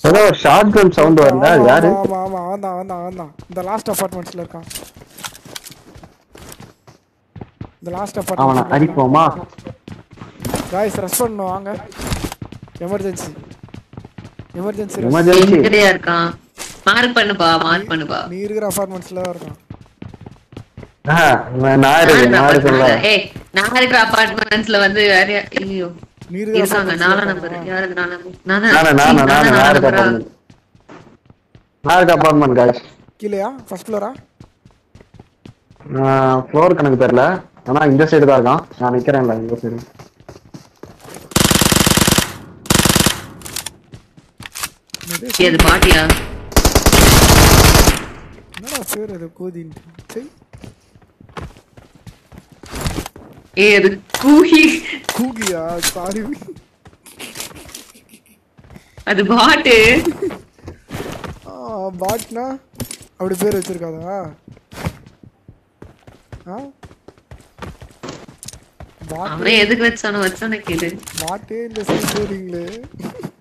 ஏதோ ஷார்ட் கன் சவுண்ட் வருதா அது யாரு ஆமா ஆமா அவன் தான் அவன் தான் அவன் தான் இந்த லாஸ்ட் அபார்ட்மெண்ட்ஸ்ல இருக்கான் இந்த லாஸ்ட் அவனை அபார்ட்மெண்ட் அடிப்போமா காய்ஸ் ரெஸ்ட் பண்ணணும் வாங்க எமர்ஜென்சி எமர்ஜென்சி எமர்ஜென்சி எங்கடையா இருக்கான் மார்க் பண்ணுப்பா மார்க் பண்ணுப்பா நீ இருக்கிற அபார்ட்மெண்ட்ஸ்ல தான் இருக்கான் நான் இருக்கு நான் இருக்குல்ல ஏய் நான் இருக்கிற அபார்ட்மெண்ட்ஸ்ல வந்து வேற யா- ஐயோ நீ இருக்கிற இருக்காங்க apartments ல நாலாம் இருக்கானா? நம்பர் யாருக்கு நாலாம் நானா நானே நானே நானே நானா நான் இருக்க நம்பரா? அப்பார்ட்மெண்ட் நான் இருக்க அப்பார்ட்மெண்ட் காய்ஸ் கீழயா ஃபர்ஸ்ட் ஃப்ளோரா ஃப்ளோர் கணக்கு தெரியல ஆனா இந்த சைடு தான் இருக்கான் நான் நிக்கிறேன்ல இந்த சைடு ஏய், அது பாட்டியா என்னடா பேர் அது கோதின்னு சரி ஏ அது கூஹி கூகியா சாரி அது பாட்டு பாட்னா அப்படி பேர் வச்சிருக்காதா ஆ பாட்டு அவனே எதுக்கு வச்சானோ வச்சானே கேளு பாட்டே இந்த சைடு போறீங்களே